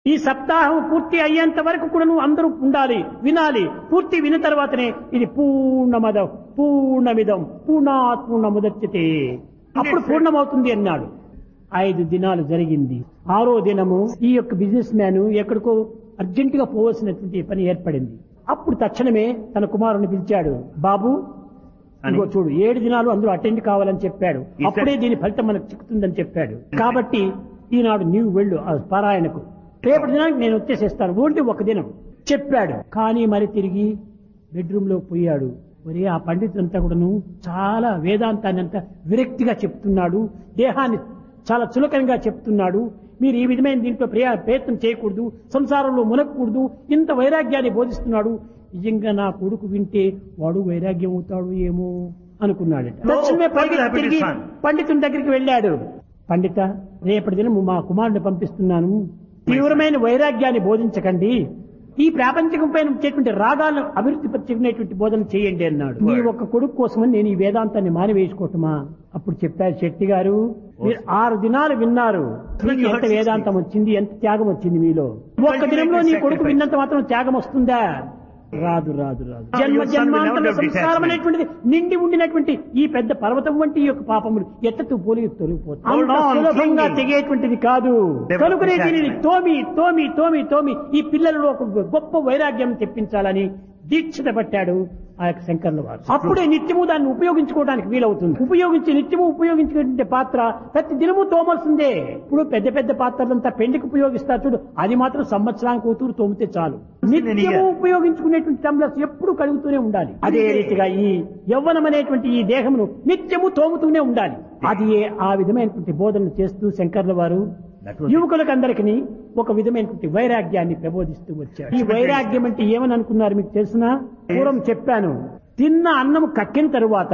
ఈ సప్తాహం పూర్తి అయ్యేంత వరకు కూడా నువ్వు అందరూ ఉండాలి వినాలి పూర్తి విన్న తర్వాతనే ఇది పూర్ణమదం పూర్ణమిదం పూర్ణాత్ పూర్ణముదచ్చితే అప్పుడు పూర్ణమవుతుంది అన్నాడు ఐదు దినాలు జరిగింది ఆరో దినము ఈ యొక్క బిజినెస్ మ్యాన్ ఎక్కడికో అర్జెంటుగా పోవలసినటువంటి పని ఏర్పడింది అప్పుడు తక్షణమే తన కుమారుని పిలిచాడు బాబు ఇదిగో చూడు ఏడు దినాలు అందరూ అటెండ్ కావాలని చెప్పాడు అప్పుడే దీని ఫలితం మనకు చిక్కుతుందని చెప్పాడు కాబట్టి ఈనాడు నీవు వెళ్ళు ఆ పారాయణకు రేపటి దినానికి నేను వచ్చేసేస్తాను ఓన్లీ ఒక దినం చెప్పాడు కానీ మరి తిరిగి బెడ్రూమ్ లో పోయాడు ఒరే ఆ పండితులంతా కూడాను చాలా వేదాంతాన్ని అంతా విరక్తిగా చెప్తున్నాడు దేహాన్ని చాలా చులకనగా చెప్తున్నాడు మీరు ఈ విధమైన దీంట్లో ప్రయా ప్రయత్నం చేయకూడదు సంసారంలో మునగకూడదు ఇంత వైరాగ్యాన్ని బోధిస్తున్నాడు నిజంగా నా కొడుకు వింటే వాడు వైరాగ్యం అవుతాడు ఏమో అనుకున్నాడు తక్షణమే పరిగెత్తి తిరిగి పండితుని దగ్గరికి వెళ్ళాడు పండిత రేపటి దినం మా కుమారుని పంపిస్తున్నాను తీవ్రమైన వైరాగ్యాన్ని బోధించకండి ఈ ప్రాపంచికం పైన వచ్చేటువంటి రాగాలను అభివృద్ధి పరిచుకునేటువంటి బోధన చేయండి అన్నాడు మీ ఒక్క కొడుకు కోసమని నేను ఈ వేదాంతాన్ని మానివేసుకోవటమా అప్పుడు చెప్పారు శెట్టి గారు మీరు ఆరు దినాలు విన్నారు మీకు ఎంత వేదాంతం వచ్చింది ఎంత త్యాగం వచ్చింది మీలో ఒక్క దినంలో నీ కొడుకు విన్నంత మాత్రం త్యాగం వస్తుందా రాదు రాదు రాదు జన్మ జన్మాంతర సంస్కారం అనేటువంటిది నిండి ఉండినటువంటి ఈ పెద్ద పర్వతం వంటి ఈ యొక్క పాపములు ఎత్తు పోలి తొలగిపోతుంది Hold అంత on, సులభంగా thinking. తెగేటువంటిది కాదు They కనుకనే were దీనిని తోమి తోమి తోమి తోమి ఈ పిల్లలలో ఒక గొప్ప వైరాగ్యం తెప్పించాలని దీక్షత పట్టాడు ఆ యొక్క శంకర్ల వారు అప్పుడే నిత్యము దాన్ని ఉపయోగించుకోవడానికి వీలవుతుంది ఉపయోగించి నిత్యము ఉపయోగించుకునే పాత్ర ప్రతి దినము తోమాల్సిందే ఇప్పుడు పెద్ద పెద్ద పాత్రలంతా పెండికి ఉపయోగిస్తారు చూడు అది మాత్రం సంవత్సరానికి కూతురు తోమితే చాలు నిత్యము ఉపయోగించుకునేటువంటి టంబ్లర్స్ ఎప్పుడు కడుగుతూనే ఉండాలి అదే రీతిగా ఈ యవ్వనం అనేటువంటి ఈ దేహమును నిత్యము తోముతూనే ఉండాలి అది ఆ విధమైనటువంటి బోధనలు చేస్తూ శంకర్ల వారు That was- యువకులకు అందరికి ఒక విధమైనటువంటి వైరాగ్యాన్ని ప్రబోధిస్తూ వచ్చారు ఈ వైరాగ్యం అంటే ఏమని అనుకున్నారు మీకు తెలిసిన పూర్వం చెప్పాను తిన్న అన్నం కక్కిన తరువాత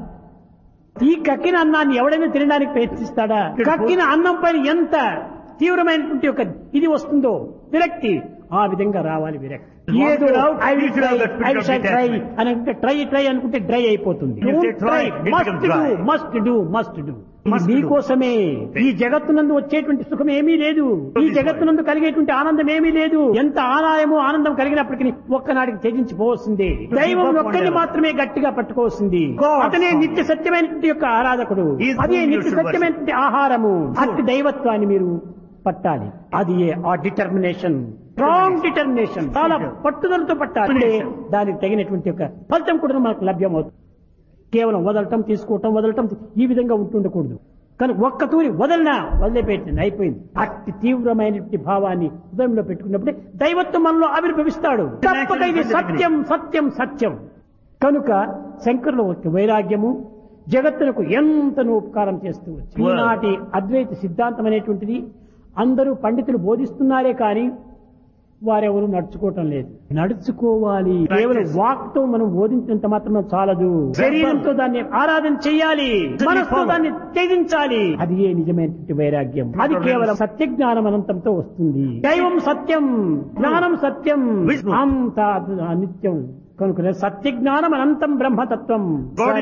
ఈ కక్కిన అన్నాన్ని ఎవడైనా తినడానికి ప్రయత్నిస్తాడా కక్కిన అన్నం పైన ఎంత తీవ్రమైనటువంటి ఒక ఇది వస్తుందో విరక్తి ఆ విధంగా రావాలి విరక్తి ఏదో I will try, I will try అని అంటే ట్రై ట్రై అనుకుంటే డ్రై అయిపోతుంది You say try, it must becomes do dry. Must do must do Must do. మీకోసమే ఈ జగత్తునందు వచ్చేటువంటి సుఖం ఏమీ లేదు ఈ జగత్తునందు కలిగేటువంటి ఆనందం ఏమీ లేదు ఎంత ఆదాయము ఆనందం కలిగినప్పటికీ ఒక్కనాడికి త్యజించిపోవలసింది దైవం ఒక్కడిని మాత్రమే గట్టిగా పట్టుకోవాల్సింది God అతనే found. నిత్య సత్యమైనటువంటి యొక్క ఆరాధకుడు He is అదే whom you నిత్య should సత్యమైనటువంటి ఆహారము అట్టి దైవత్వాన్ని మీరు పట్టాలి అది ఏ ఆ డిటర్మినేషన్ స్ట్రాంగ్ డిటర్మినేషన్ చాలా పట్టుదలతో పట్టాలి అప్పుడే దానికి తగినటువంటి యొక్క ఫలితం కూడా మనకు లభ్యమవుతుంది కేవలం వదలటం తీసుకోవటం వదలటం ఈ విధంగా ఉంటుండకూడదు కానీ ఒక్క తూరి వదలనా వదిలిపెట్టింది అయిపోయింది అట్టి తీవ్రమైనటువంటి భావాన్ని హృదయంలో పెట్టుకున్నప్పుడే దైవత్వం మనలో ఆవిర్భవిస్తాడు తప్పక ఇది సత్యం సత్యం సత్యం కనుక శంకరుల యొక్క వైరాగ్యము జగత్తునకు ఎంతనో ఉపకారం చేస్తూ వచ్చింది ఈనాటి అద్వైత సిద్ధాంతం అనేటువంటిది అందరూ పండితులు బోధిస్తున్నారే కానీ వారెవరు నడుచుకోవటం లేదు నడుచుకోవాలి కేవలం వాక్ తో మనం బోధించినంత మాత్రం చాలదు శరీరంతో దాన్ని ఆరాధన చేయాలి మనసుతో దాన్ని త్యజించాలి అది ఏ నిజమైనటువంటి వైరాగ్యం అది కేవలం సత్య జ్ఞానం అనంతంతో వస్తుంది దైవం సత్యం జ్ఞానం సత్యం అంత నిత్యం కనుక సత్య జ్ఞానం అనంతం బ్రహ్మతత్వం God